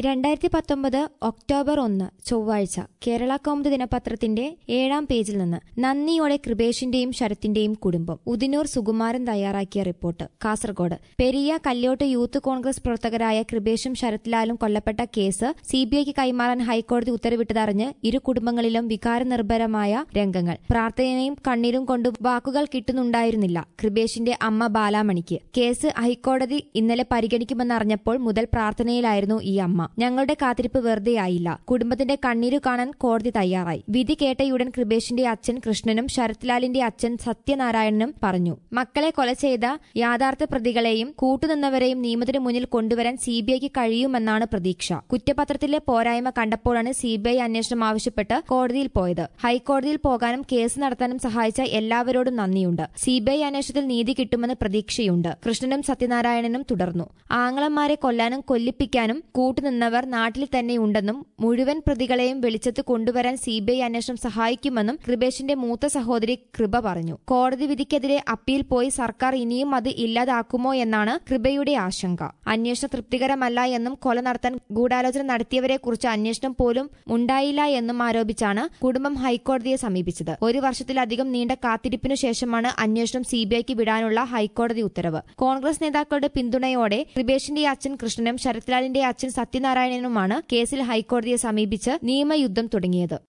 രണ്ടായിരത്തി പത്തൊമ്പത് ഒക്ടോബർ ഒന്ന് ചൊവ്വാഴ്ച കേരള കൗമുദി ദിനപത്രത്തിന്റെ ഏഴാം പേജിൽ നിന്ന് നന്ദിയോടെ കൃപേഷിന്റെയും ശരത്തിന്റെയും കുടുംബം ഉദിനൂർ സുകുമാരൻ തയ്യാറാക്കിയ report Kasaragod Periya Kalyot youth Congress പ്രവർത്തകരായ കൃപേഷും ശരത്ലാലും കൊല്ലപ്പെട്ട കേസ് സിബിഐക്ക് കൈമാറാൻ ഹൈക്കോടതി ഉത്തരവിട്ടതറിഞ്ഞ് ഇരു കുടുംബങ്ങളിലും വികാരനിർഭരമായ രംഗങ്ങൾ പ്രാർത്ഥനയും കണ്ണീരും കൊണ്ട് വാക്കുകൾ കിട്ടുന്നുണ്ടായിരുന്നില്ല കൃപേഷിന്റെ അമ്മ ബാലാമണിക്ക് കേസ് ഹൈക്കോടതി ഇന്നലെ പരിഗണിക്കുമെന്നറിഞ്ഞപ്പോൾ മുതൽ പ്രാർത്ഥനയിലായിരുന്നു ഈ അമ്മ ഞങ്ങളുടെ കാത്തിരിപ്പ് വെറുതെയായില്ല കുടുംബത്തിന്റെ കണ്ണീരു കാണാൻ കോടതി തയ്യാറായി വിധി കേട്ടയുടൻ കൃപേഷിന്റെ അച്ഛൻ കൃഷ്ണനും ശരത്ലാലിന്റെ അച്ഛൻ സത്യനാരായണനും പറഞ്ഞു മക്കളെ കൊല ചെയ്ത യാഥാർത്ഥ പ്രതികളെയും കൂട്ടുനിന്നവരെയും നിയമത്തിന് മുന്നിൽ കൊണ്ടുവരാൻ സിബിഐക്ക് കഴിയുമെന്നാണ് പ്രതീക്ഷ കുറ്റപത്രത്തിലെ പോരായ്മ കണ്ടപ്പോഴാണ് സിബിഐ അന്വേഷണം ആവശ്യപ്പെട്ട് കോടതിയിൽ പോയത് ഹൈക്കോടതിയിൽ പോകാനും കേസ് നടത്താനും സഹായിച്ച എല്ലാവരോടും നന്ദിയുണ്ട് സിബിഐ അന്വേഷണത്തിൽ നീതി കിട്ടുമെന്ന് പ്രതീക്ഷയുണ്ട് കൃഷ്ണനും സത്യനാരായണനും തുടർന്നു ആങ്ങളന്മാരെ കൊല്ലാനും കൊല്ലിപ്പിക്കാനും കൂട്ടുനിന്നവർ നാട്ടിൽ തന്നെയുണ്ടെന്നും മുഴുവൻ പ്രതികളെയും വെളിച്ചത്ത് കൊണ്ടുവരാൻ സിബിഐ അന്വേഷണം സഹായിക്കുമെന്നും കൃപേഷിന്റെ മൂത്ത സഹോദരി കൃപ പറഞ്ഞു കോടതി വിധിക്കെതിരെ അപ്പീൽ പോയി സർക്കാർ ഇനിയും അത് ഇല്ലാതാക്കുമോ എന്നാണ് കൃപയുടെ ആശങ്ക അന്വേഷണം തൃപ്തികരമല്ല എന്നും കൊല നടത്താൻ ഗൂഢാലോചന നടത്തിയവരെക്കുറിച്ച് അന്വേഷണം പോലും ഉണ്ടായില്ല എന്നും ആരോപിച്ചാണ് കുടുംബം ഹൈക്കോടതിയെ സമീപിച്ചത് ഒരു വർഷത്തിലധികം നീണ്ട കാത്തിരിപ്പിനു ശേഷമാണ് അന്വേഷണം സിബിഐക്ക് വിടാനുള്ള ഹൈക്കോടതി ഉത്തരവ് കോൺഗ്രസ് നേതാക്കളുടെ പിന്തുണയോടെ കൃപേഷിന്റെ അച്ഛൻ കൃഷ്ണനും ശരത്ലാലിന്റെ അച്ഛൻ സത്യനാരായണനുമാണ് കേസിൽ ഹൈക്കോടതിയെ സമീപിച്ച് നിയമയുദ്ധം തുടങ്ങിയത്